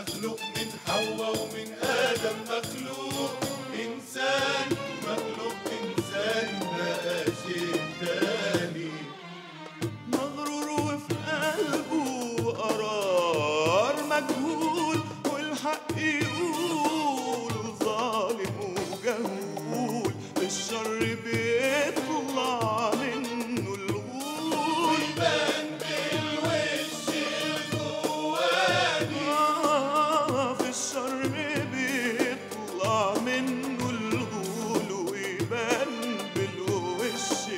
مخلوق من حواء ومن آدم مخلوق إنسان مخلوق إنسان بقى شيء تاني مغرور وفي قلبه قرار مجهول والحق يقول ظالم وجهول الشر بيطلع منه الغول ويبان بالوش الجواني آه في الشر بيطلع منه الغول ويبان بالوش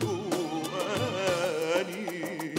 الجواني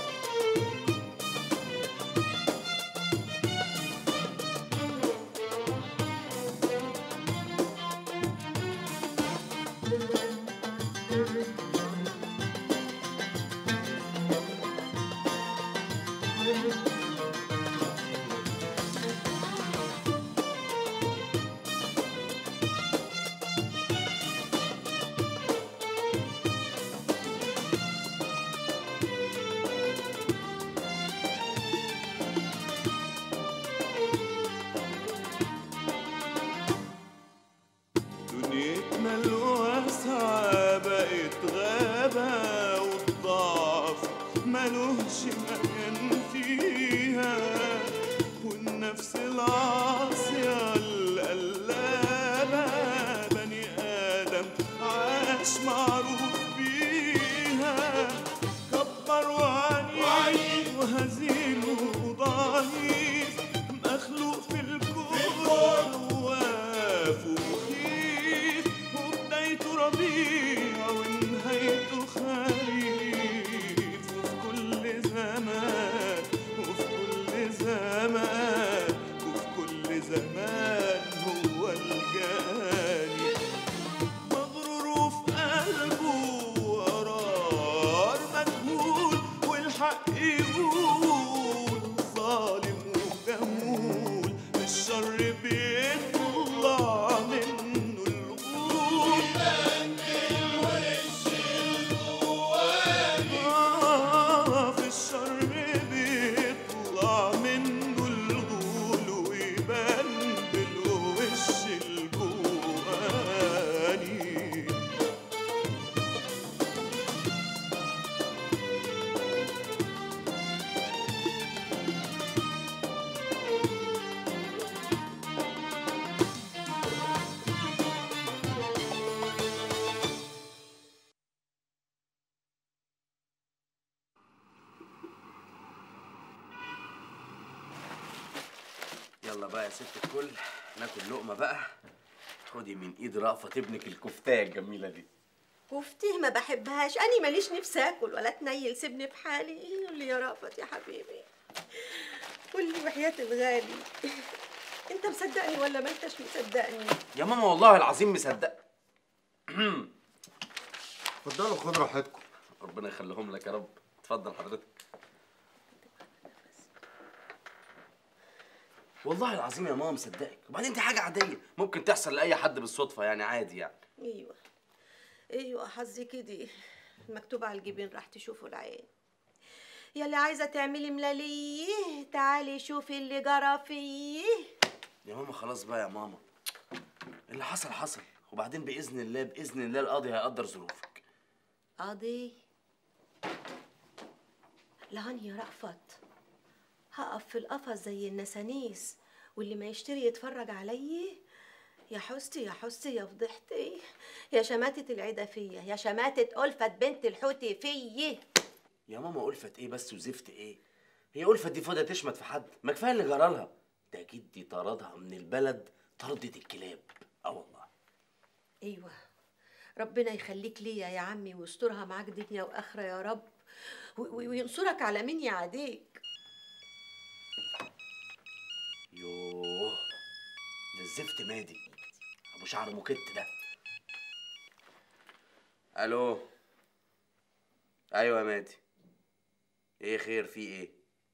دنيتنا الواسعة بقت غابة والضعف ملوش مكان فيها والنفس العاصية القلابة بني آدم عاش معروف بيها كبر وعنيد وهزيل وضعيف مخلوق في الكون واقف ومخيف وبدايته ربيع ونهايته خريف وفي كل زمان وفي كل زمان وفي كل زمان هو الجاني مغرور وفي قلبه قرار مجهول والحق يقول ظالم وجمول الشر بيطلع منه الغول يبان بالوش الجواني آه في الشر بيطلع منه الغول ويبان بالوش الجواني يلا بقى يا ست الكل ناكل لقمه بقى خدي من ايد رأفت ابنك الكفتايه الجميله دي كفتيه ما بحبهاش أنا ماليش نفسي آكل ولا تنيل سيبني في حالي قول لي يا رأفت يا حبيبي قول لي وحياة الغالي أنت مصدقني ولا ما أنتش مصدقني يا ماما والله العظيم مصدق اتفضلوا خدوا راحتكم ربنا يخليهم لك يا رب اتفضل حضرتك والله العظيم يا ماما مصدقك وبعدين دي حاجه عاديه ممكن تحصل لاي حد بالصدفه يعني عادي يعني أيوة أيوة حظي كده مكتوب على الجبين راح تشوفوا العين يا اللي عايزة تعملي ملاليه تعالي شوفي اللي جرى فيه يا ماما خلاص بقى يا ماما اللي حصل حصل وبعدين باذن الله باذن الله القاضي هيقدر ظروفك قاضي لهان يا رأفت هقف في القفص زي النسانيس واللي ما يشتري يتفرج عليا يا حستي يا حستي يا فضحتي يا شماتة العيدة فيا يا شماتة ألفت بنت الحوتي فيا يا ماما ألفت ايه بس وزفت ايه هي ألفت دي فاضيه تشمت في حد ما كفايه اللي جرالها ده جدي طردها من البلد طردة الكلاب اه والله أيوة ربنا يخليك ليا يا عمي ويسترها معاك دنيا وآخرة يا رب و- و- وينصرك على مين يعاديك يوه ده الزفت مادي ابو شعر مكت ده الو ايوه يا مادي ايه خير في ايه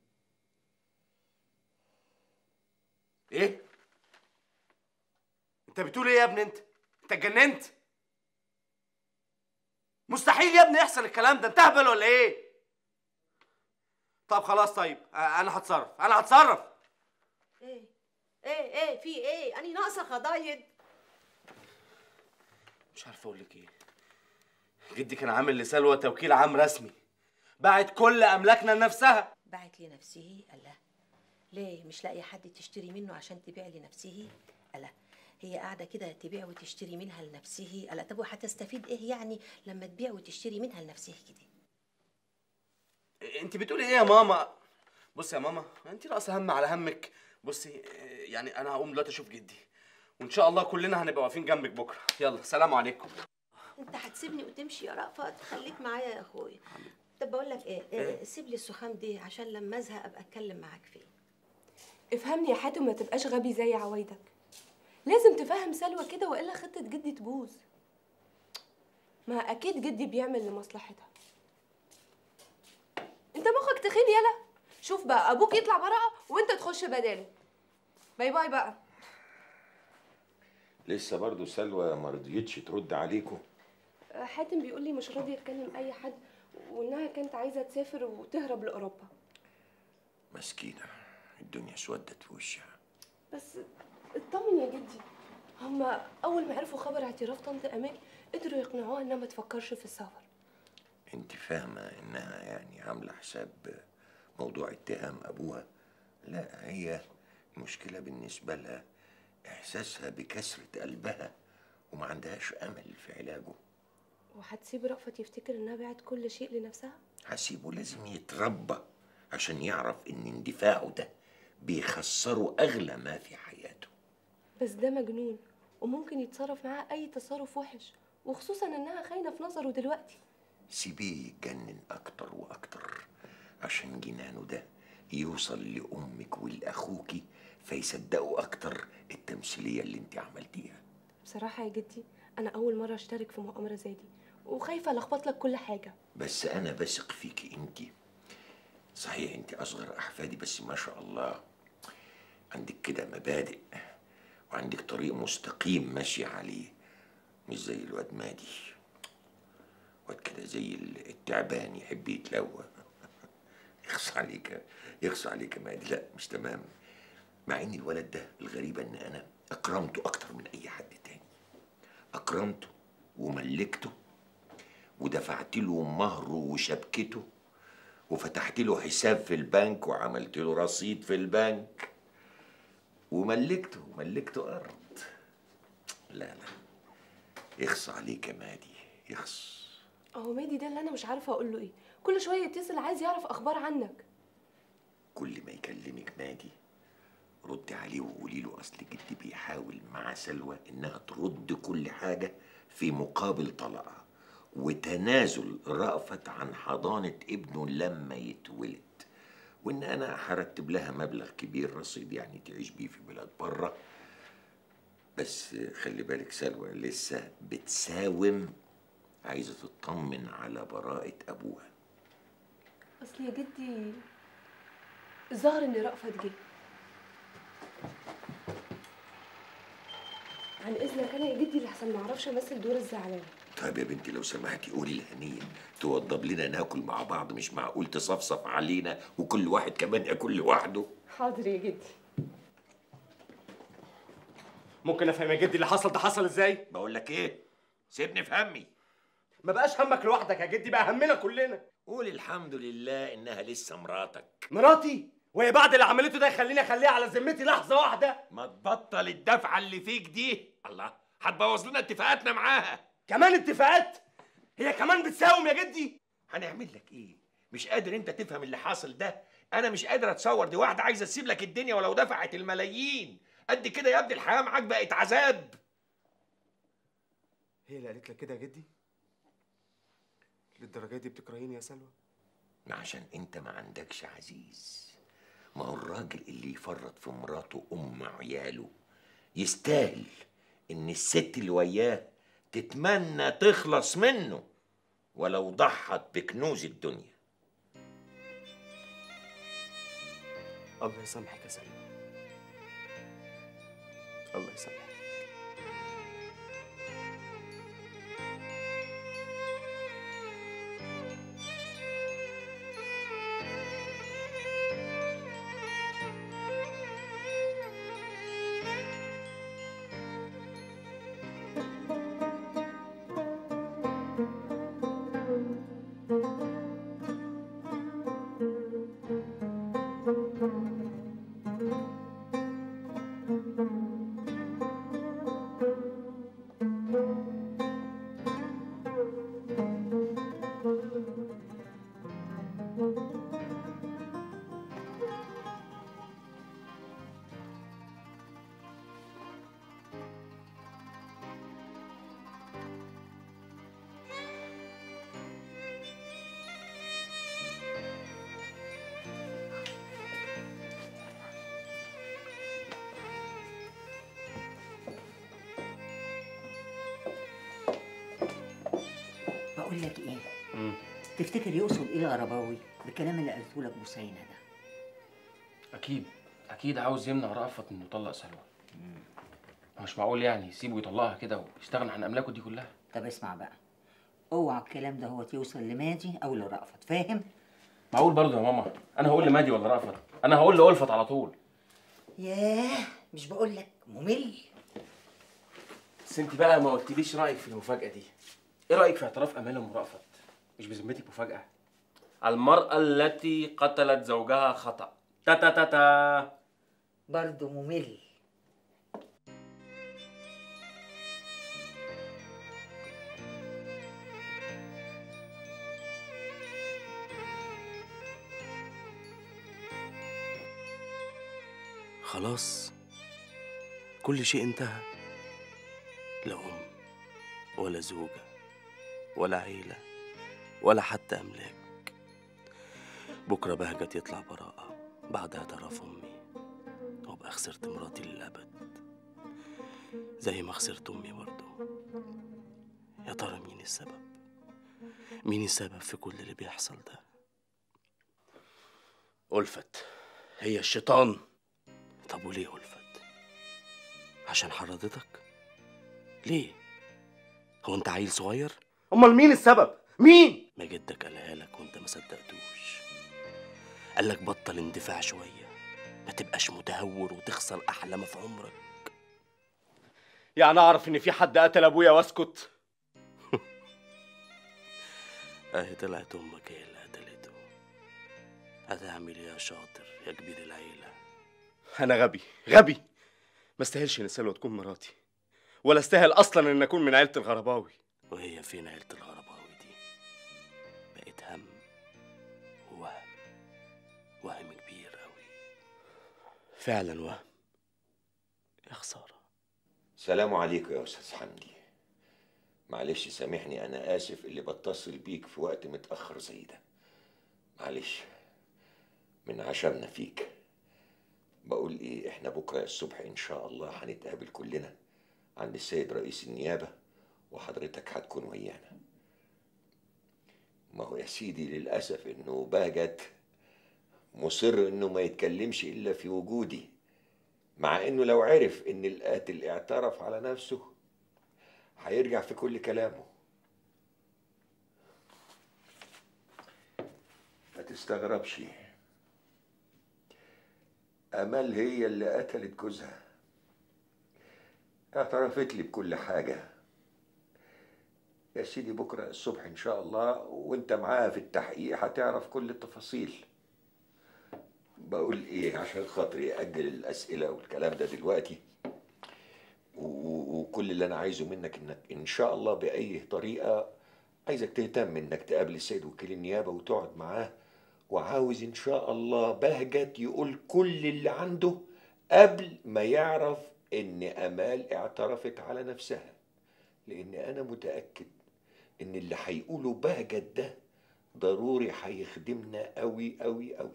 ايه انت بتقول ايه يا ابني انت انت اتجننت مستحيل يا ابني يحصل الكلام ده انت اهبل ولا ايه طب خلاص طيب آه، انا هتصرف انا هتصرف ايه ايه ايه في ايه اني ناقصه خضايد مش عارف اقول لك ايه جدي كان عامل لسلوى توكيل عام رسمي باعت كل املاكنا لنفسها باعت لنفسه الله ليه مش لاقي حد تشتري منه عشان تبيع لنفسه الله هي قاعده كده تبيع وتشتري منها لنفسه الله طب وهتستفيد ايه يعني لما تبيع وتشتري منها لنفسه كده انت بتقولي ايه يا ماما بصي يا ماما انت ناقصه هم على همك بصي يعني انا هقوم دلوقتي اشوف جدي وان شاء الله كلنا هنبقى واقفين جنبك بكره يلا سلام عليكم انت هتسيبني وتمشي يا رأفت خليك معايا يا اخويا طب بقول لك ايه, إيه؟ سيب لي السخام دي عشان لما ازهق ابقى اتكلم معاك فيه افهمني يا حاتم ما تبقاش غبي زي عوايدك لازم تفهم سلوى كده والا خطه جدي تبوظ ما اكيد جدي بيعمل لمصلحتها انت مخك تخيل يلا شوف بقى ابوك يطلع براءه وانت تخش بداله باي باي بقى لسه برضه سلوى ما رضيتش ترد عليكم حاتم بيقول لي مش راضي يتكلم اي حد وانها كانت عايزه تسافر وتهرب لاوروبا مسكينه الدنيا اسودت في وشها بس اطمن يا جدي هما اول ما عرفوا خبر اعتراف طنط امال قدروا يقنعوها انها ما تفكرش في السفر انت فاهمه انها يعني عامله حساب موضوع اتهام ابوها لا هي المشكله بالنسبه لها احساسها بكسره قلبها وما عندهاش امل في علاجه وهتسيب رأفت يفتكر انها باعت كل شيء لنفسها هسيبه لازم يتربى عشان يعرف ان اندفاعه ده بيخسره اغلى ما في حياته بس ده مجنون وممكن يتصرف معاها اي تصرف وحش وخصوصا انها خاينه في نظره دلوقتي سيبيه يتجنن اكتر واكتر عشان جنانه ده يوصل لامك ولاخوكي فيصدقوا اكتر التمثيليه اللي انت عملتيها بصراحه يا جدي انا اول مره اشترك في مؤامره زي دي وخايفه الخبط لك كل حاجه بس انا بثق فيكي انت صحيح انت اصغر احفادي بس ما شاء الله عندك كده مبادئ وعندك طريق مستقيم ماشي عليه مش زي الواد مادي واد كده زي التعبان يحب يتلوى يخص عليك يخص عليك يا مادي لا مش تمام مع ان الولد ده الغريبة ان انا اكرمته اكتر من اي حد تاني اكرمته وملكته ودفعت له مهره وشبكته وفتحت له حساب في البنك وعملت له رصيد في البنك وملكته ملكته ارض لا لا يخص عليك يا مادي يخص اهو مادي ده اللي انا مش عارفه اقول له ايه كل شويه يتصل عايز يعرف اخبار عنك كل ما يكلمك مادي ردي عليه وقولي له اصل جدي بيحاول مع سلوى انها ترد كل حاجه في مقابل طلاقها وتنازل رأفت عن حضانة ابنه لما يتولد وإن أنا هرتب لها مبلغ كبير رصيد يعني تعيش بيه في بلاد بره بس خلي بالك سلوى لسه بتساوم عايزة تطمن على براءة أبوها اصل يا جدي الظاهر ان رأفت جه عن اذنك انا يا جدي لحسن ما اعرفش امثل دور الزعلان طيب يا بنتي لو سمحتي قولي لهنية توضب لنا ناكل مع بعض مش معقول تصفصف علينا وكل واحد كمان ياكل لوحده حاضر يا جدي ممكن افهم يا جدي اللي حصل ده حصل ازاي بقول لك ايه سيبني في همي ما بقاش همك لوحدك يا جدي بقى همنا كلنا قول الحمد لله انها لسه مراتك مراتي وهي بعد اللي عملته ده يخليني اخليها على ذمتي لحظه واحده ما تبطل الدفعه اللي فيك دي الله هتبوظ لنا اتفاقاتنا معاها كمان اتفاقات هي كمان بتساوم يا جدي هنعمل لك ايه مش قادر انت تفهم اللي حاصل ده انا مش قادر اتصور دي واحده عايزه تسيب لك الدنيا ولو دفعت الملايين قد كده يا ابني الحياه معاك بقت عذاب هي اللي قالت لك كده يا جدي للدرجه دي بتكرهيني يا سلوى ما عشان انت ما عندكش عزيز ما هو الراجل اللي يفرط في مراته ام عياله يستاهل ان الست اللي وياه تتمنى تخلص منه ولو ضحت بكنوز الدنيا الله يسامحك يا سلوى الله يسامحك تفتكر يقصد ايه الغرباوي بالكلام اللي قالته لك بوسينه ده اكيد اكيد عاوز يمنع رأفت انه يطلق سلوى مش معقول يعني يسيبه يطلقها كده ويستغنى عن املاكه دي كلها طب اسمع بقى اوعى الكلام ده هو يوصل لمادي او لرأفت فاهم معقول برضه يا ماما انا هقول لمادي ولا رأفت انا هقول لألفت على طول ياه مش بقول لك ممل بس انت بقى ما قلتليش رايك في المفاجاه دي ايه رايك في اعتراف امال ام رأفت مش بذمتك مفاجاه المراه التي قتلت زوجها خطا تا تا تا تا برضه ممل خلاص كل شيء انتهى لا أم ولا زوجة ولا عيلة ولا حتى أملاك بكرة بهجت يطلع براءة بعد اعتراف أمي وأبقى خسرت مراتي للأبد زي ما خسرت أمي برضو يا ترى مين السبب مين السبب في كل اللي بيحصل ده ألفت هي الشيطان طب وليه ألفت عشان حرضتك ليه هو انت عيل صغير امال مين السبب مين ما جدك قالها لك وانت ما صدقتوش قال لك بطل اندفاع شويه ما تبقاش متهور وتخسر احلى ما في عمرك يعني اعرف ان في حد قتل ابويا واسكت اهي طلعت امك هي اللي قتلته هتعمل ايه يا شاطر يا كبير العيله انا غبي غبي ما استاهلش ان سلوى تكون مراتي ولا استاهل اصلا ان اكون من عيله الغرباوي وهي فين عيله الغرباوي دي بقت هم ووهم وهم كبير قوي فعلا وهم يا خساره سلام عليكم يا استاذ حمدي معلش سامحني انا اسف اللي بتصل بيك في وقت متاخر زي ده معلش من عشمنا فيك بقول ايه احنا بكره الصبح ان شاء الله هنتقابل كلنا عند السيد رئيس النيابه وحضرتك هتكون ويانا ما هو يا سيدي للاسف انه بهجت مصر انه ما يتكلمش الا في وجودي مع انه لو عرف ان القاتل اعترف على نفسه هيرجع في كل كلامه ما تستغربش امل هي اللي قتلت جوزها اعترفت لي بكل حاجه يا سيدي بكره الصبح ان شاء الله وانت معاها في التحقيق هتعرف كل التفاصيل بقول ايه عشان خاطري اجل الاسئله والكلام ده دلوقتي و- وكل اللي انا عايزه منك انك ان شاء الله باي طريقه عايزك تهتم انك تقابل السيد وكيل النيابه وتقعد معاه وعاوز ان شاء الله بهجت يقول كل اللي عنده قبل ما يعرف ان امال اعترفت على نفسها لان انا متاكد ان اللي هيقوله بهجت ده ضروري هيخدمنا قوي قوي قوي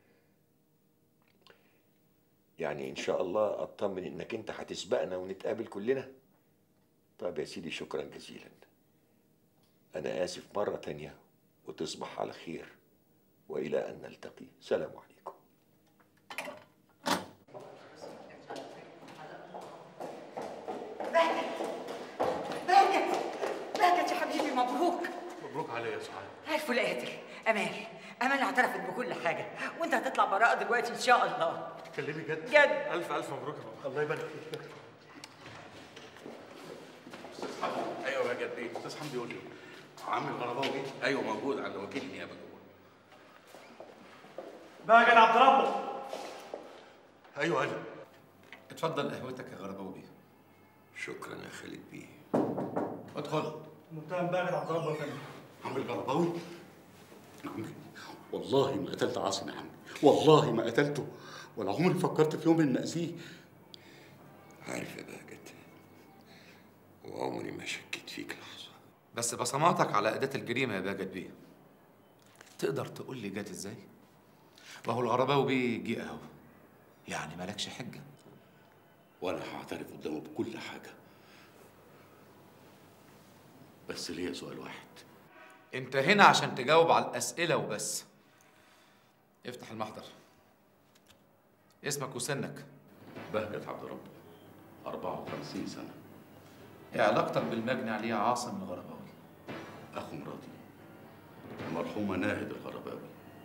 يعني ان شاء الله اطمن انك انت هتسبقنا ونتقابل كلنا طيب يا سيدي شكرا جزيلا انا اسف مره تانية وتصبح على خير والى ان نلتقي سلام عليكم بهجت بهجت يا حبيبي مبروك مبروك عليا يا سعاد عرفوا القاتل امال امال اعترفت بكل حاجه وانت هتطلع براءه دلوقتي ان شاء الله تكلمي جد جد الف الف مبروك يا بابا الله يبارك فيك ايوه يا جد بيه استاذ حمدي يقول لي عم الغرباوي ايوه موجود عند وكيل النيابه جوه بهجت عبد ربه ايوه انا اتفضل قهوتك يا غرباوي شكرا يا خالد بيه ادخل المتهم باغت عبد ربه يا فندم عم الغرباوي عمي والله ما قتلت عاصم يا عمي والله ما قتلته ولا عمري فكرت في يوم ان اذيه عارف يا بهجت وعمري ما شكيت فيك لحظه بس بصماتك على اداه الجريمه يا باجت بيه تقدر تقول لي جت ازاي ما هو الغرباوي بيه جه اهو يعني مالكش حجه وانا هعترف قدامه بكل حاجه بس ليا سؤال واحد انت هنا عشان تجاوب على الاسئله وبس افتح المحضر اسمك وسنك بهجت عبد ربه 54 سنة ايه علاقتك بالمجني عليه عاصم الغرباوي أخو مراتي المرحومة ناهد الغرباوي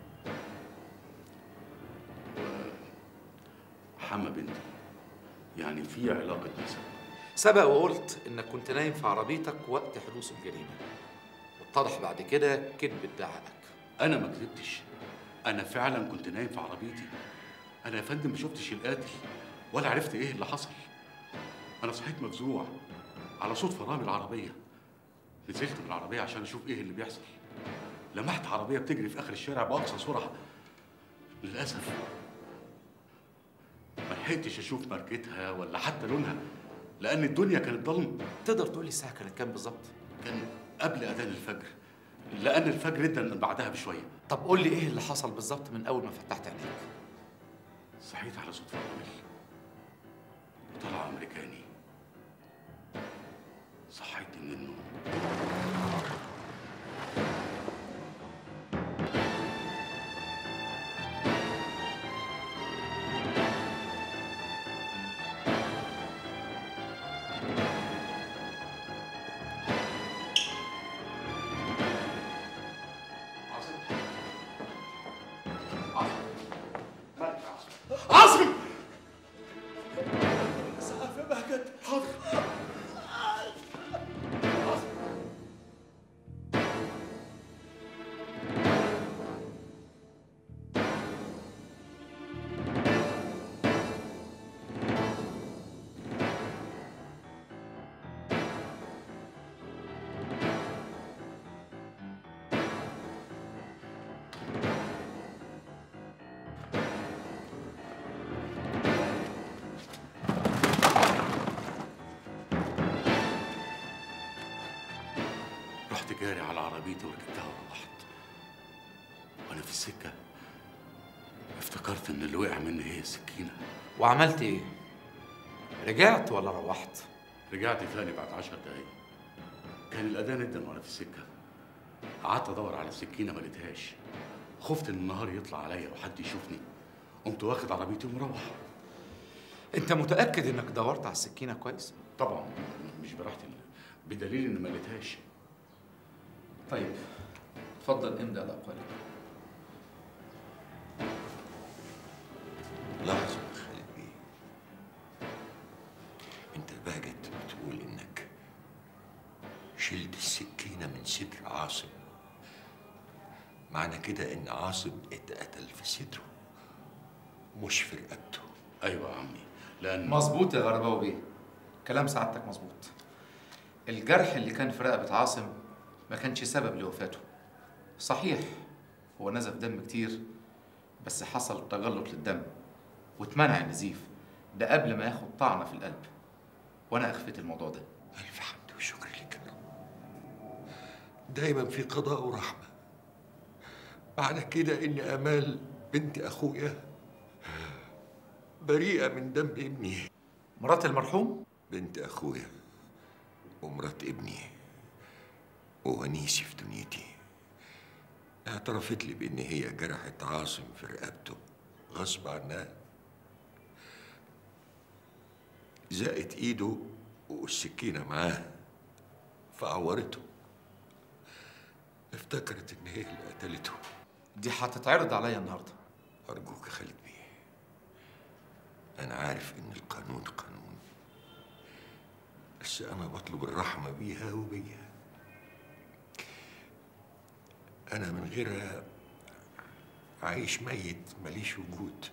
وحما بنتي يعني في علاقة نسب سبق وقلت انك كنت نايم في عربيتك وقت حدوث الجريمه واتضح بعد كده كذب ادعائك أنا ما كذبتش أنا فعلا كنت نايم في عربيتي أنا يا فندم ما شفتش القاتل ولا عرفت إيه اللي حصل أنا صحيت مفزوع على صوت فرامل العربية نزلت من العربية عشان أشوف إيه اللي بيحصل لمحت عربية بتجري في آخر الشارع بأقصى سرعة للأسف ما لحقتش أشوف ماركتها ولا حتى لونها لأن الدنيا كانت ضلمة تقدر تقول لي الساعه كانت كام بالظبط كان قبل أذان الفجر لأن الفجر ادى بعدها بشوية طب قول لي ايه اللي حصل بالظبط من اول ما فتحت عينيك صحيت على صوت فرامل وطلع أمريكاني صحيت من النوم عاصم اسعاف يا بهجت حاضر رحت جاري على عربيتي وركبتها وروحت وانا في السكه افتكرت ان اللي وقع مني هي السكينه وعملت ايه رجعت ولا روحت رجعت تاني بعد عشر دقايق كان الاذان ادن وانا في السكه قعدت ادور على السكينه ما لقيتهاش خفت ان النهار يطلع عليا وحد يشوفني قمت واخد عربيتي ومروح انت متاكد انك دورت على السكينه كويس طبعا مش براحتي بدليل ان ما لقيتهاش طيب اتفضل امضي على اقوالك لحظة يا خالد بيه انت بهجت بتقول انك شلت السكينة من صدر عاصم معنى كده ان عاصم اتقتل في صدره مش في رقبته ايوه يا عمي لان مظبوط يا غرباوي بيه كلام سعادتك مظبوط الجرح اللي كان في رقبه عاصم ما كانش سبب لوفاته صحيح هو نزف دم كتير بس حصل تجلط للدم واتمنع النزيف ده قبل ما ياخد طعنه في القلب وانا اخفيت الموضوع ده الف حمد وشكر لك يا رب دايما في قضاء ورحمة معنى كده ان امال بنت اخويا بريئة من دم ابني مرات المرحوم بنت اخويا ومرات ابني وونيسي في دنيتي اعترفت لي بان هي جرحت عاصم في رقبته غصب عنها زقت ايده والسكينه معاه فعورته افتكرت ان هي اللي قتلته دي هتتعرض عليا النهارده ارجوك يا خالد بيه انا عارف ان القانون قانون بس انا بطلب الرحمه بيها وبيا انا من غيرها عايش ميت ماليش وجود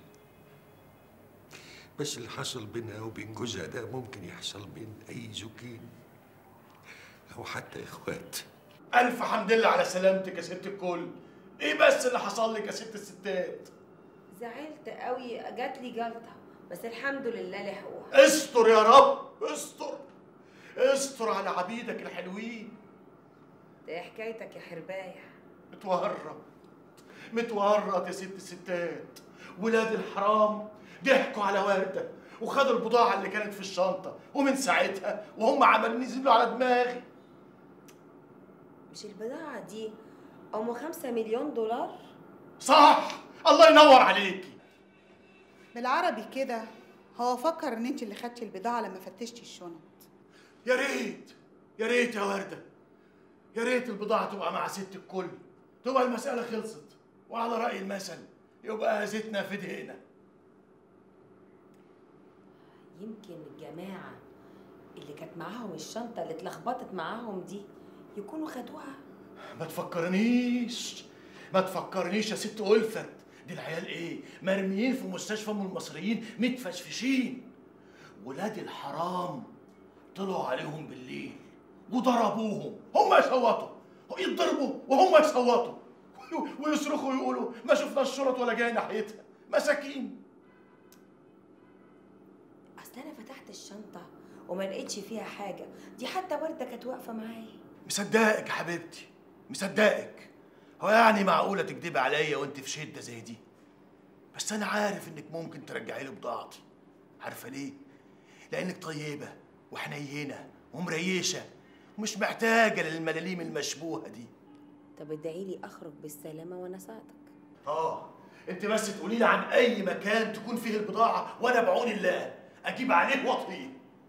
بس اللي حصل بينها وبين جوزها ده ممكن يحصل بين اي زوجين او حتى اخوات الف حمد لله على سلامتك يا ست الكل ايه بس اللي حصل لك يا ست الستات زعلت قوي جات لي جلطه بس الحمد لله لحقوها استر يا رب استر استر على عبيدك الحلوين ده إيه حكايتك يا حربايه متورط متورط يا ست الستات ولاد الحرام ضحكوا على ورده وخدوا البضاعه اللي كانت في الشنطه ومن ساعتها وهم عمالين ينزلوا على دماغي مش البضاعة دي أم خمسة مليون دولار؟ صح الله ينور عليكي بالعربي كده هو فكر ان انت اللي خدتي البضاعه لما فتشتي الشنط يا ريت يا ريت يا ورده يا ريت البضاعه تبقى مع ست الكل تبقى المساله خلصت وعلى راي المثل يبقى زيتنا في دقيقنا يمكن الجماعة اللي كانت معاهم الشنطة اللي اتلخبطت معاهم دي يكونوا خدوها ما تفكرنيش ما تفكرنيش يا ست ألفت دي العيال ايه مرميين في مستشفى من المصريين متفشفشين ولاد الحرام طلعوا عليهم بالليل وضربوهم هم يصوتوا يتضربوا وهم يصوتوا ويصرخوا ويقولوا ما شفنا الشرط ولا جاي ناحيتها مساكين أصل أنا فتحت الشنطة وما لقيتش فيها حاجة دي حتى وردة كانت واقفة معايا مصدقك يا حبيبتي مصدقك هو يعني معقولة تكدبي عليا وانت في شدة زي دي بس أنا عارف إنك ممكن ترجعي لي بضاعتي عارفة ليه؟ لأنك طيبة وحنينة ومريشة ومش محتاجة للملاليم المشبوهة دي طب ادعي لي أخرج بالسلامة وأنا ساعدك آه أنت بس تقولي لي عن أي مكان تكون فيه البضاعة وأنا بعون الله أجيب عليه وأطفيه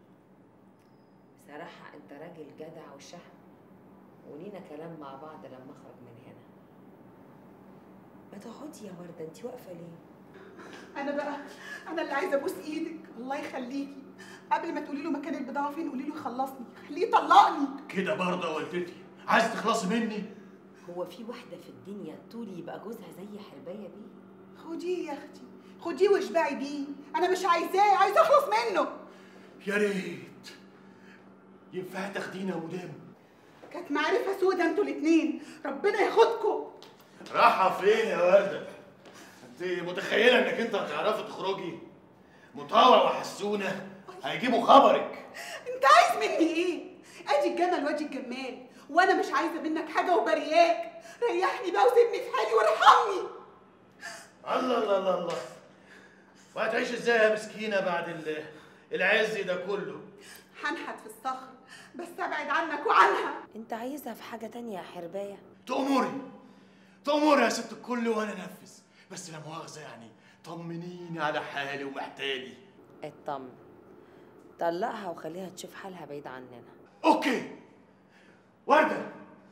بصراحة أنت راجل جدع وشهم ولينا كلام مع بعض لما أخرج من هنا ما تقعدي يا وردة أنت واقفة ليه؟ انا بقى انا اللي عايزه ابوس ايدك الله يخليكي قبل ما تقولي له مكان البضاعه فين قولي له يخلصني خليه يطلقني كده برضه يا والدتي عايز تخلصي مني هو في واحدة في الدنيا طول يبقى جوزها زي حرباية بيه؟ خديه يا اختي خديه واشبعي بيه انا مش عايزاه عايزه اخلص منه يا ريت ينفع تاخدينا يا مدام كانت معرفه سودا انتوا الاتنين ربنا ياخدكم راحة فين يا وردة؟ انت متخيلة انك انت هتعرفي تخرجي؟ مطاوع وحسونة هيجيبوا خبرك انت عايز مني ايه ادي الجمل وادي الجمال وانا مش عايزه منك حاجه وبرياك ريحني بقى وسيبني في حالي وارحمني الله الله الله الله وهتعيش ازاي يا مسكينة بعد ال- العز ده كله؟ هنحت في الصخر بس ابعد عنك وعنها أنت عايزها في حاجة تانية يا حرباية؟ تأمري تأمري يا ست الكل وانا انفذ بس لا مؤاخذة يعني طمنيني على حالي ومحتالي اطمن طلقها وخليها تشوف حالها بعيد عننا اوكي وردة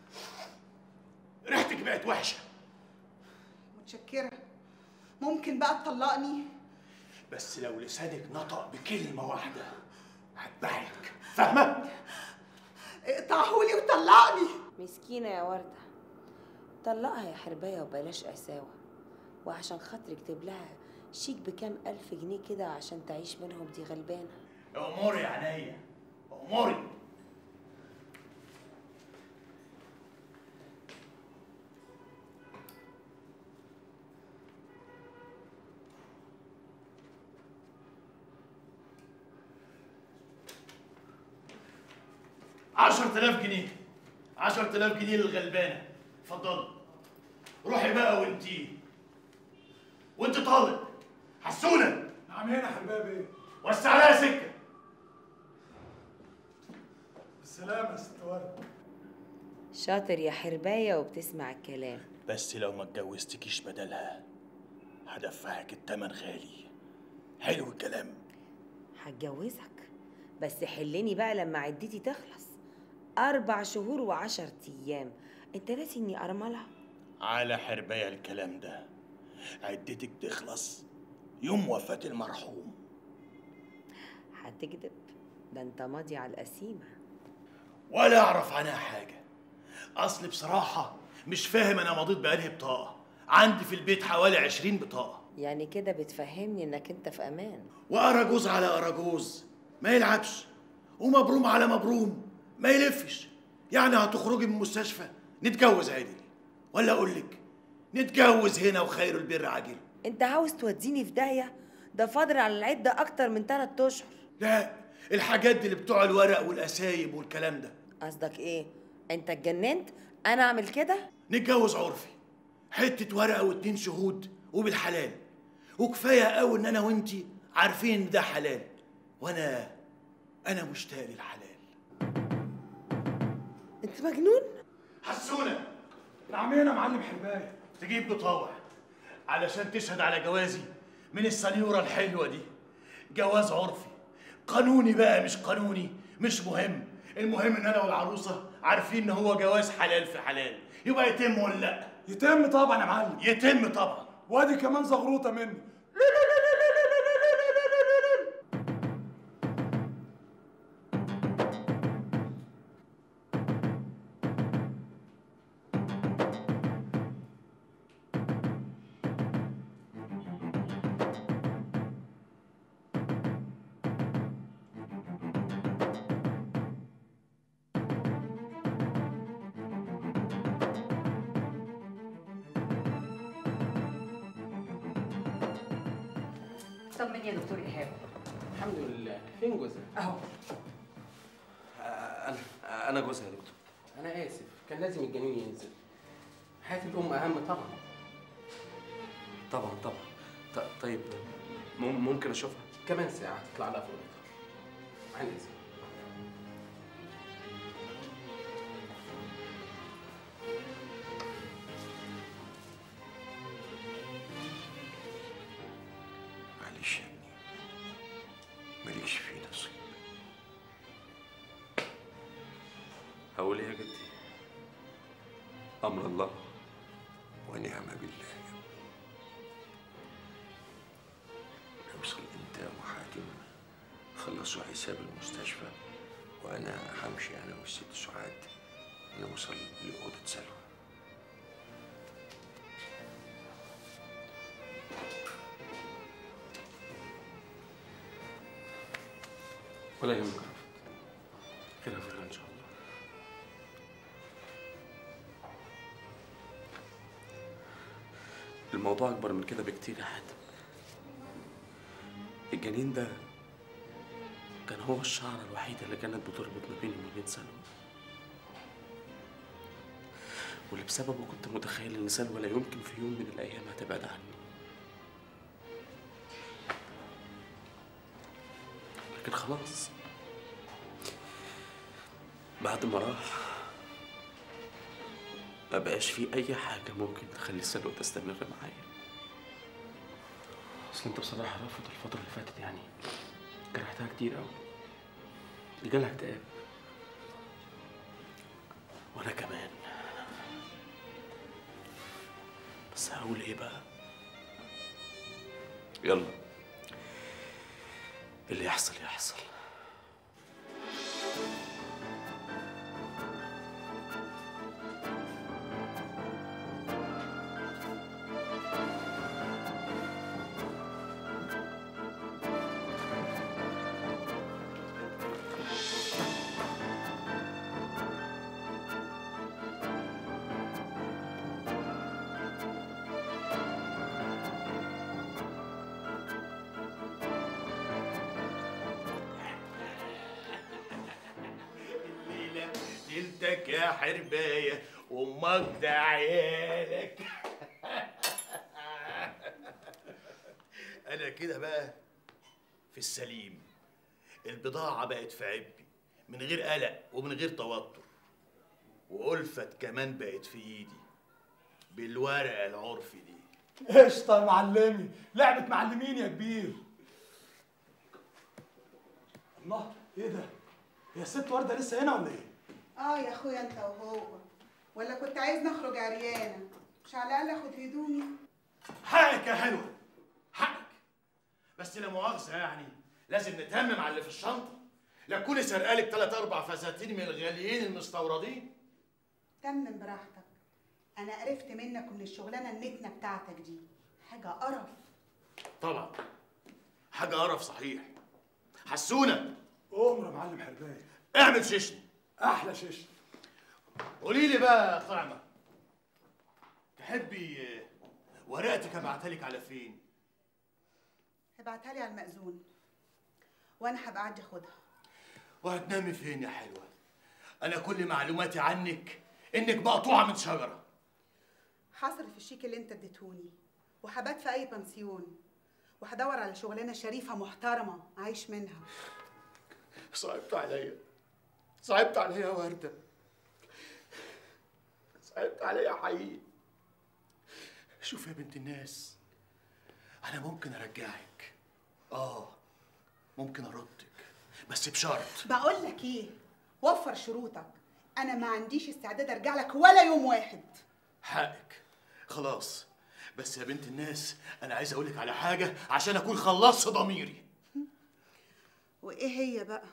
ريحتك بقت وحشة متشكره ممكن بقى تطلقني بس لو لسانك نطق بكلمة واحدة هتبعك فاهمة؟ اقطعهولي وطلقني مسكينة يا وردة طلقها يا حرباية وبلاش قساوة وعشان خاطر اكتب لها شيك بكام ألف جنيه كده عشان تعيش منهم دي غلبانة أموري يا عينيا أموري عشرة آلاف جنيه عشرة آلاف جنيه للغلبانة اتفضلي روحي بقى وانتي وانت طالق حسونة نعم هنا حباب ايه وسع لها سكة بالسلامة يا ست ورد شاطر يا حرباية وبتسمع الكلام بس لو ما اتجوزتكيش بدلها هدفعك التمن غالي حلو الكلام هتجوزك بس حلني بقى لما عدتي تخلص أربع شهور وعشر أيام أنت ناسي إني أرملة على حرباية الكلام ده عدتك تخلص يوم وفاة المرحوم هتكذب ده أنت ماضي على القسيمة ولا أعرف عنها حاجة أصل بصراحة مش فاهم أنا مضيت بأنهي بطاقة عندي في البيت حوالي عشرين بطاقة يعني كده بتفهمني إنك أنت في أمان وأراجوز على أراجوز ما يلعبش ومبروم على مبروم ما يلفش يعني هتخرجي من المستشفى نتجوز عدل ولا أقول لك نتجوز هنا وخير البر عاجل أنت عاوز توديني في داهية ده فاضل على العدة أكتر من تلات أشهر لا الحاجات دي اللي بتوع الورق والأسايب والكلام ده قصدك إيه؟ أنت اتجننت؟ أنا أعمل كده؟ نتجوز عرفي حتة ورقة واتنين شهود وبالحلال وكفاية قوي إن أنا وإنتي عارفين إن ده حلال وأنا أنا مشتاق للحلال أنت مجنون؟ حسونه نعمين يا معلم حربايه تجيب له طاوع علشان تشهد على جوازي من السنيوره الحلوه دي جواز عرفي قانوني بقى مش قانوني مش مهم المهم ان انا والعروسه عارفين ان هو جواز حلال في حلال يبقى يتم ولا لا يتم طبعا يا معلم يتم طبعا وادي كمان زغروطه مني طمني يا دكتور ايهاب الحمد لله فين جوزها؟ اهو انا انا جوزها يا دكتور انا اسف كان لازم الجنين ينزل حياه الام اهم طبعا طبعا طبعا ط- طيب مم- ممكن اشوفها كمان ساعه تطلع لها فوق عن اذن معلش يا ابني ماليش فيه نصيب هقول ايه يا جدي امر الله ونعم بالله يا ابني اوصل انت وحاتم خلصوا حساب المستشفى وانا همشي انا والست سعاد نوصل لاوضه سلوى ولا يهمك يا رفعت خير خير ان شاء الله الموضوع اكبر من كده بكتير يا حاتم الجنين ده كان هو الشعرة الوحيدة اللي كانت بتربط ما بيني وما بين سلوى واللي بسببه كنت متخيل ان سلوى لا يمكن في يوم من الايام هتبعد عني لكن خلاص بعد ما راح ما بقاش في اي حاجة ممكن تخلي سلوى تستمر معايا اصل انت بصراحة رافض الفترة اللي فاتت يعني جرحتها كتير قوي جالها اكتئاب وانا كمان بس هقول ايه بقى يلا اللي يحصل يحصل الليلة ليلتك يا حرباية وامك ده عيالك انا كده بقى في السليم البضاعة بقت في عبي من غير قلق ومن غير توتر وألفت كمان بقت في ايدي بالورقة العرفي دي قشطه يا معلمي لعبه معلمين يا كبير الله ايه ده هي الست ورده لسه هنا ولا ايه اه يا اخويا انت وهو ولا كنت عايز نخرج عريانه مش على الاقل اخد هدومي حقك يا حلوة حقك بس لا مؤاخذة يعني لازم نتمم على اللي في الشنطة لا تكوني سرقالك تلات أربع فساتين من الغاليين المستوردين تمم براحتك انا قرفت منك ومن الشغلانه النتنه بتاعتك دي حاجه قرف طبعا حاجة قرف صحيح حسونة امر يا معلم حربايه اعمل شيشني احلى شيشه قولي لي بقى يا طعمة تحبي آه، ورقتك ابعتها لك على فين؟ ابعتها لي على المأذون وانا هبقى اعدي اخدها وهتنامي فين يا حلوة؟ أنا كل معلوماتي عنك إنك مقطوعة من شجرة هصرف الشيك اللي انت اديتهوني وهبات في اي بنسيون وهدور على شغلانه شريفه محترمه عايش منها صعبت عليا صعبت عليا يا وردة صعبت عليا حقيقي شوف يا بنت الناس انا ممكن ارجعك اه ممكن اردك بس بشرط بقول لك ايه وفر شروطك انا ما عنديش استعداد ارجع لك ولا يوم واحد حقك خلاص بس يا بنت الناس انا عايز اقولك على حاجه عشان اكون خلصت ضميري وايه هي بقى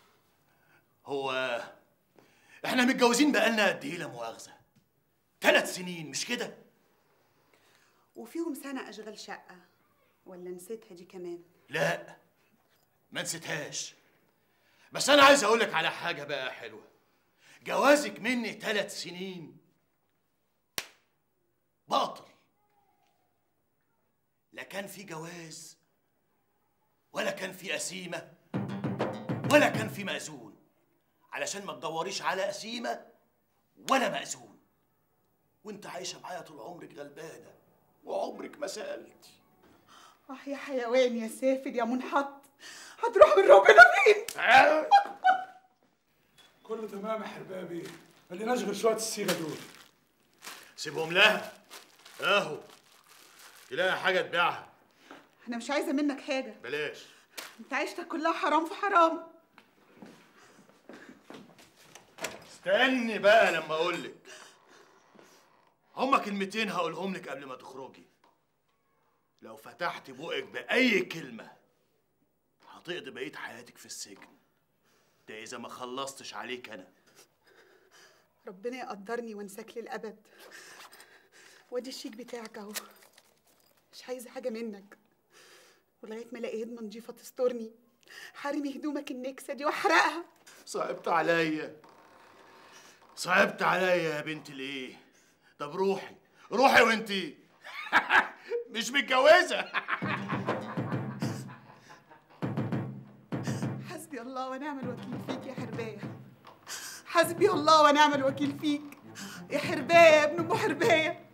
هو احنا متجوزين بقالنا قد ايه لا مؤاخذه ثلاث سنين مش كده وفيهم سنه اشغال شقه ولا نسيتها دي كمان لا ما نسيتهاش بس انا عايز اقولك على حاجه بقى حلوه جوازك مني ثلاث سنين باطل لا كان في جواز ولا كان في قسيمه ولا كان في مأذون علشان ما تدوريش على قسيمه ولا مأذون وانت عايشه معايا طول عمرك غلبانه وعمرك ما سالتي اه يا حيوان يا سافل يا منحط هتروح من ربنا فين كله تمام يا حربابي مليناش غير شويه الصيغه دول سيبهم لها اهو تلاقي حاجه تبيعها انا مش عايزه منك حاجه بلاش انت عيشتك كلها حرام في حرام استني بقى لما اقول لك هما كلمتين هقولهم لك قبل ما تخرجي لو فتحت بقك باي كلمه هتقضي بقيه حياتك في السجن ده اذا ما خلصتش عليك انا ربنا يقدرني وانساك للابد وادي الشيك بتاعك اهو مش عايزه حاجه منك ولغايه ما الاقي هدمه نضيفه تسترني حارمي هدومك النكسه دي واحرقها صعبت عليا صعبت عليا يا بنت الايه طب روحي روحي وانتي مش متجوزه حسبي الله ونعم الوكيل فيك يا حربايه حسبي الله ونعم الوكيل فيك يا حربايه يا ابن ام حربايه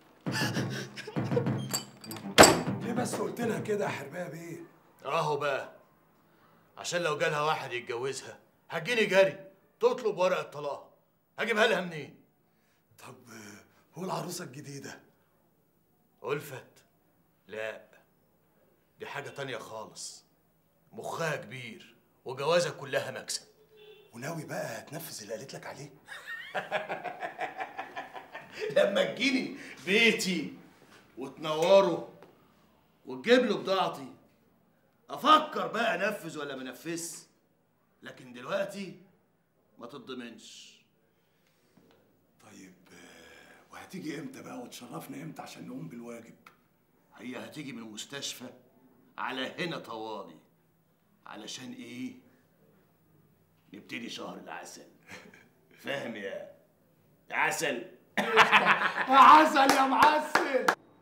ليه بس قلت لها كده يا حربابي ايه اهو بقى عشان لو جالها واحد يتجوزها هتجيني جري تطلب ورقه طلاق هجيبها لها منين طب هو العروسه الجديده ألفت لا دي حاجة تانية خالص مخها كبير وجوازها كلها مكسب وناوي بقى هتنفذ اللي قالت لك عليه لما تجيني بيتي وتنوره وتجيب له بضاعتي افكر بقى انفذ ولا ما انفذش لكن دلوقتي ما تضمنش طيب آه، وهتيجي امتى بقى وتشرفنا امتى عشان نقوم بالواجب هي هتيجي من المستشفى على هنا طوالي علشان ايه نبتدي شهر العسل فاهم يا يا عسل يا عسل يا معسل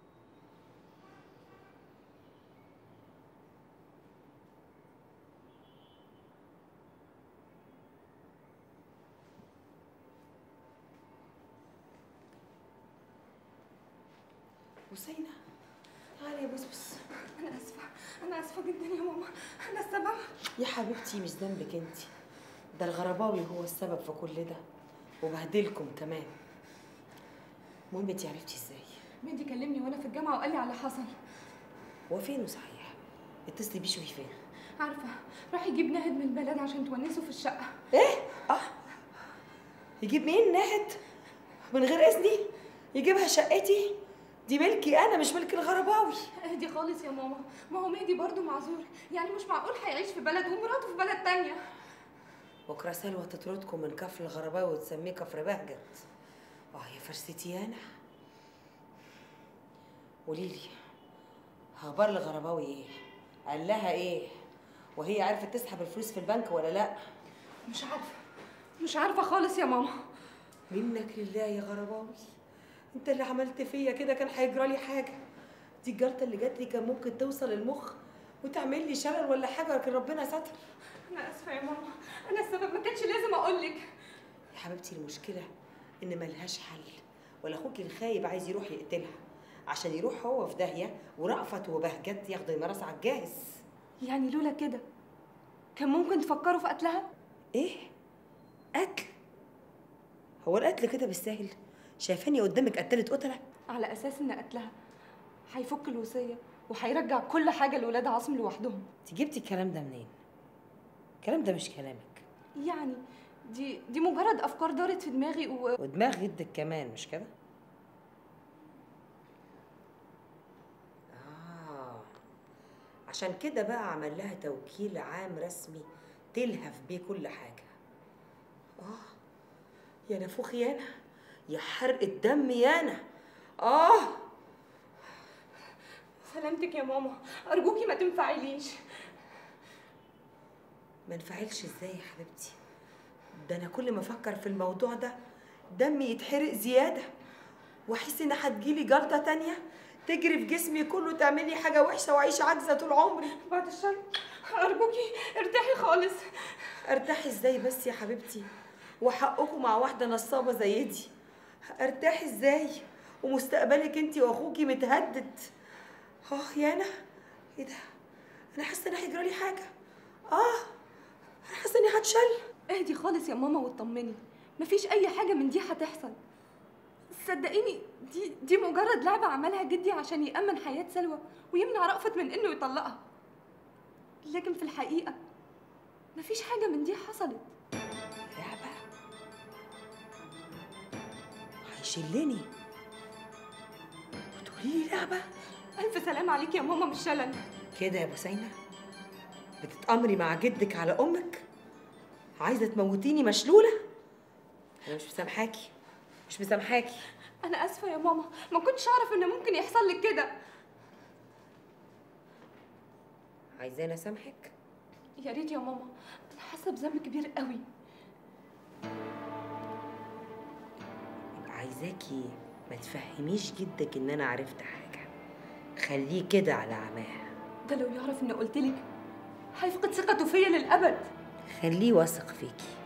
بوسينة تعالي يا بسبس انا اسفه انا اسفه جدا يا ماما انا السبب يا حبيبتي مش ذنبك انت ده الغرباوي هو السبب في كل ده وبهدلكم كمان المهم انت عرفتي ازاي مهدي كلمني وانا في الجامعه وقال لي على اللي حصل هو فينه صحيح اتصلي بيه شوفي فين عارفه راح يجيب ناهد من البلد عشان تونسه في الشقه ايه اه يجيب مين ناهد من غير اذني يجيبها شقتي دي ملكي انا مش ملك الغرباوي اهدي خالص يا ماما ما هو مهدي برضه معذور يعني مش معقول هيعيش في بلد ومراته في بلد تانية بكره سلوى تطردكم من كفر الغرباوي وتسميه كفر بهجت اه يا فرستي انا قوليلي اخبار الغرباوي ايه قال لها ايه وهي عرفت تسحب الفلوس في البنك ولا لا مش عارفه مش عارفه خالص يا ماما منك لله يا غرباوي انت اللي عملت فيا كده كان هيجرى لي حاجه دي الجلطه اللي جات لي كان ممكن توصل المخ وتعمل لي شلل ولا حاجه لكن ربنا ستر انا اسفه يا ماما انا السبب ما كانش لازم اقول لك يا حبيبتي المشكله ان ملهاش حل ولا اخوك الخايب عايز يروح يقتلها عشان يروح هو في داهيه ورأفت وبهجت ياخدوا الميراث على الجاهز يعني لولا كده كان ممكن تفكروا في قتلها ايه قتل هو القتل كده بالسهل شايفاني قدامك قتلت قتله على اساس ان قتلها هيفك الوصيه وهيرجع كل حاجه لولاد عاصم لوحدهم انت جبتي الكلام ده منين الكلام ده مش كلامك يعني دي دي مجرد افكار دارت في دماغي و... ودماغ جدك كمان مش كده آه عشان كده بقى عمل لها توكيل عام رسمي تلهف بيه كل حاجة آه يا نفوخ يانا يا حرق الدم يانا آه سلامتك يا ماما ارجوكي ما تنفعليش ما انفعلش ازاي يا حبيبتي ده انا كل ما افكر في الموضوع ده دمي يتحرق زياده واحس ان هتجيلي جلطه تانية تجري في جسمي كله تعمل لي حاجه وحشه واعيش عاجزه طول عمري بعد الشر ارجوكي ارتاحي خالص ارتاحي ازاي بس يا حبيبتي وحقكم مع واحده نصابه زي دي ارتاحي ازاي ومستقبلك انت واخوكي متهدد اه يانا ايه ده انا حاسه ان هيجرى لي حاجه اه انا حاسه اني هتشل اهدي خالص يا ماما واطمني مفيش اي حاجه من دي هتحصل صدقيني دي دي مجرد لعبه عملها جدي عشان يامن حياه سلوى ويمنع رأفت من انه يطلقها لكن في الحقيقه مفيش حاجه من دي حصلت لعبه هيشلني وتقولي لي لعبه الف سلام عليك يا ماما مش شلل كده يا بوسينة بتتأمري مع جدك على أمك عايزة تموتيني مشلولة أنا مش مسامحاكي مش مسامحاكي انا اسفه يا ماما ما كنتش اعرف ان ممكن يحصل لك كده عايزاني أسامحك يا ريت يا ماما انا حاسه بذنب كبير قوي يبقى عايزاكي ما تفهميش جدك إن أنا عرفت حاجة خليه كده على عماه ده لو يعرف اني قلت لك هيفقد ثقته فيا للابد خليه واثق فيكي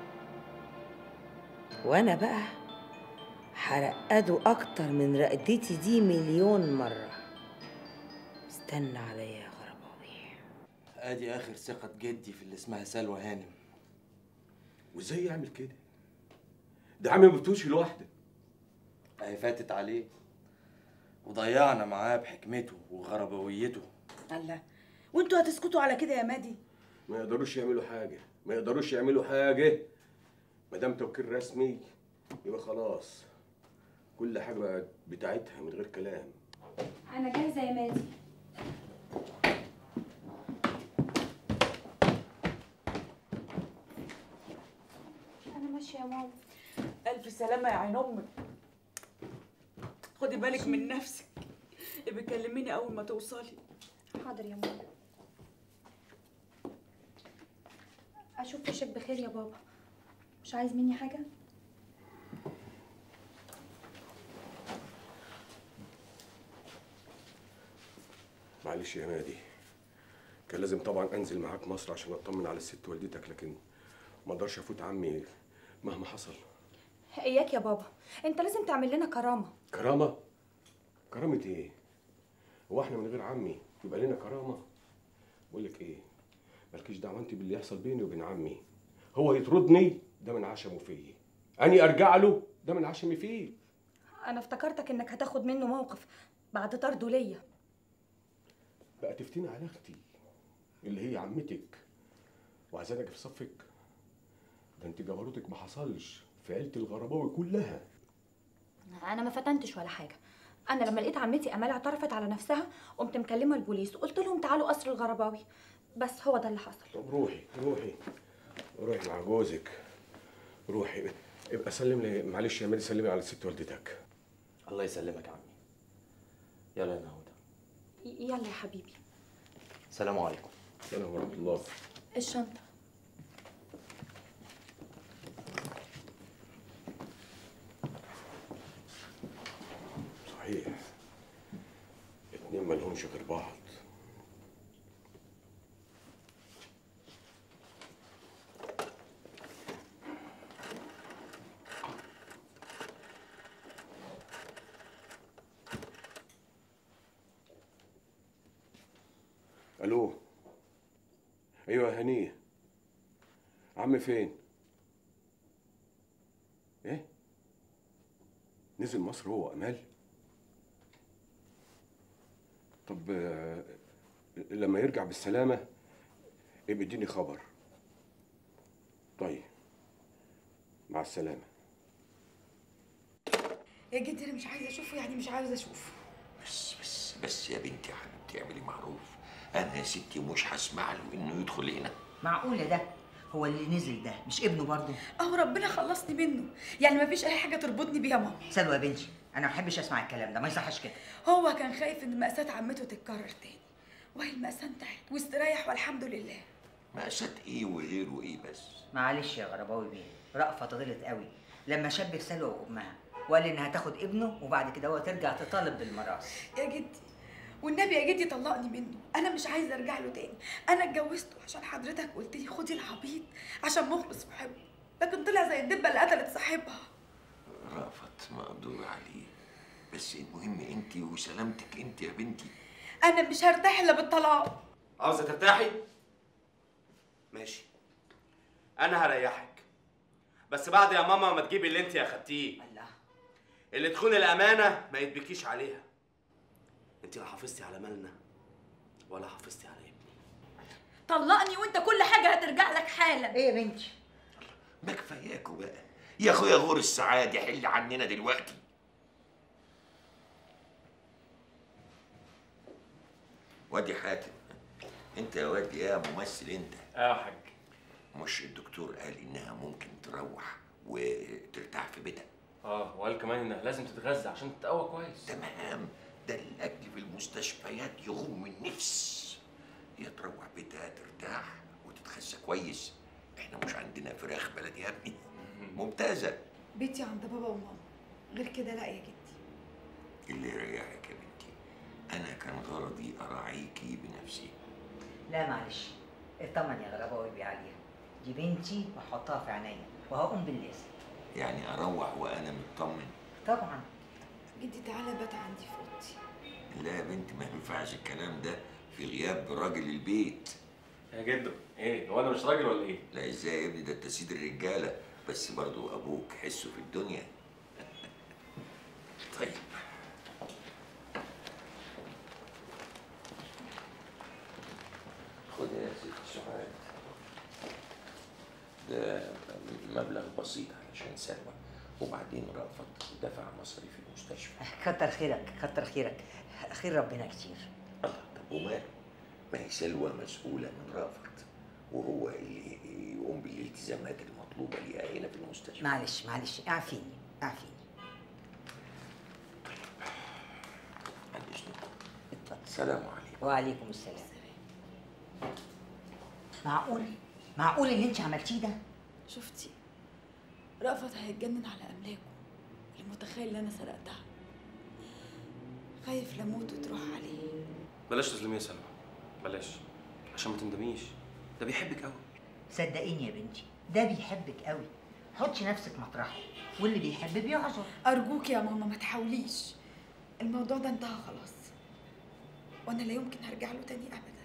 وأنا بقى هرقده أكتر من رقدتي دي مليون مرة استنى عليا يا غرباوي ادي اخر ثقة جدي في اللي اسمها سلوى هانم وازاي يعمل كده؟ ده عم بتوشي لوحده اهي فاتت عليه وضيعنا معاه بحكمته وغربويته الله وانتوا هتسكتوا على كده يا مادي ما يقدروش يعملوا حاجة ما يقدروش يعملوا حاجة ما دام توكيل رسمي يبقى خلاص كل حاجة بقت بتاعتها من غير كلام انا جاهزه يا مادي انا ماشيه يا ماما الف سلامه يا عين امك خدي بالك من نفسك ابقي كلميني اول ما توصلي حاضر يا ماما اشوف وشك بخير يا بابا مش عايز مني حاجه معلش يا نادي كان لازم طبعا انزل معاك مصر عشان اطمن على الست والدتك لكن ما اقدرش افوت عمي مهما حصل اياك يا بابا انت لازم تعمل لنا كرامه كرامة كرامة ايه هو احنا من غير عمي يبقى لنا كرامة بقول لك ايه مالكيش دعوه انت باللي يحصل بيني وبين عمي هو يطردني ده من عشمه فيا اني ارجع له ده من عشمي فيه انا افتكرتك انك هتاخد منه موقف بعد طرده ليا بقى تفتني على اختي اللي هي عمتك وعايزاني اجي في صفك ده انت جبروتك ما حصلش في عيله الغرباوي كلها انا ما فتنتش ولا حاجه انا لما لقيت عمتي امال اعترفت على نفسها قمت مكلمه البوليس وقلت لهم تعالوا قصر الغرباوي بس هو ده اللي حصل طب روحي روحي روحي مع جوزك روحي ابقى سلم لي معلش يا مادي سلمي على ست والدتك الله يسلمك يا عمي يلا يا نهودة ي- يلا يا حبيبي سلام عليكم السلام ورحمه الله الشنطه صحيح اتنين مالهمش غير بعض الو ايوه يا هنيه عم فين ايه نزل مصر هو وامال طب آه، لما يرجع بالسلامه يبقى اديني خبر طيب مع السلامه يا جدي انا مش عايزه اشوفه يعني مش عاوزه اشوفه بس بس بس يا بنتي يا حبيبتي اعملي معروف انا يا ستي مش هسمع له انه يدخل هنا معقولة ده هو اللي نزل ده مش ابنه برضه اهو ربنا خلصني منه يعني مفيش اي حاجه تربطني بيها ماما سلوى يا بنتي انا ما بحبش اسمع الكلام ده ما يصحش كده هو كان خايف ان مأساة عمته تتكرر تاني وهي المأساة انتهت واستريح والحمد لله مأساة ايه وغيره ايه بس معلش يا غرباوي بيه رأفت غلط قوي لما شبه سلوى وامها وقال انها تاخد ابنه وبعد كده هو ترجع تطالب بالميراث يا جدي والنبي يا جدي طلقني منه انا مش عايزه ارجع له تاني انا اتجوزته عشان حضرتك قلت لي خدي العبيط عشان مخلص في حبه لكن طلع زي الدبه اللي قتلت صاحبها رأفت مقدور عليه بس المهم انت وسلامتك انت يا بنتي انا مش هرتاح الا بالطلاق عاوزه ترتاحي ماشي انا هريحك بس بعد يا ماما ما تجيبي اللي انت اخدتيه الله اللي تخون الامانه ما يتبكيش عليها انت لا حافظتي على مالنا ولا حافظتي على ابني طلقني وانت كل حاجه هترجع لك حالا ايه يا بنتي ما كفاياكوا بقى يا اخويا غور السعادة حل عننا دلوقتي وادي حاتم انت يا واد يا ممثل انت اه يا حاج مش الدكتور قال انها ممكن تروح وترتاح في بيتها اه وقال كمان انها لازم تتغذى عشان تتقوى كويس تمام ده الاكل في المستشفيات يغم النفس هي تروح بيتها ترتاح وتتغذى كويس احنا مش عندنا فراخ بلدي يا ابني ممتازه بيتي عند بابا وماما غير كده لا يا جدي اللي يريحك يا بنتي انا كان غرضي اراعيكي بنفسي لا معلش اطمن يا غرباوي بيه عليها دي بنتي واحطها في عينيا وهقوم باللازم يعني اروح وانا مطمن طبعا جدي تعالى بات عندي في اوضتي لا يا بنتي ما ينفعش الكلام ده في غياب راجل البيت يا جدو ايه هو انا مش راجل ولا ايه لا ازاي يا ابني ده انت سيد الرجاله بس برضو ابوك حسه في الدنيا طيب خد يا ست سعاد ده مبلغ بسيط علشان سلوى وبعدين رأفت دفع مصاريف المستشفى كتر خيرك كتر خيرك خير ربنا كتير الله طب وماله ما هي سلوى مسؤولة من رأفت وهو اللي يقوم بالالتزامات المطلوبة ليها هنا في المستشفى معلش معلش اعفيني اعفيني عن إذنكم السلام عليكم وعليكم السلام معقول معقول اللي انت عملتيه ده شفتي رأفت هيتجنن على املاكه المتخيل ان انا سرقتها خايف لموت وتروح عليه بلاش تظلمي يا سلمى بلاش عشان ما تندميش ده بيحبك قوي صدقيني يا بنتي ده بيحبك قوي حطي نفسك مطرحه واللي بيحب بيعذر ارجوك يا ماما ما تحاوليش الموضوع ده انتهى خلاص وانا لا يمكن هرجع له تاني ابدا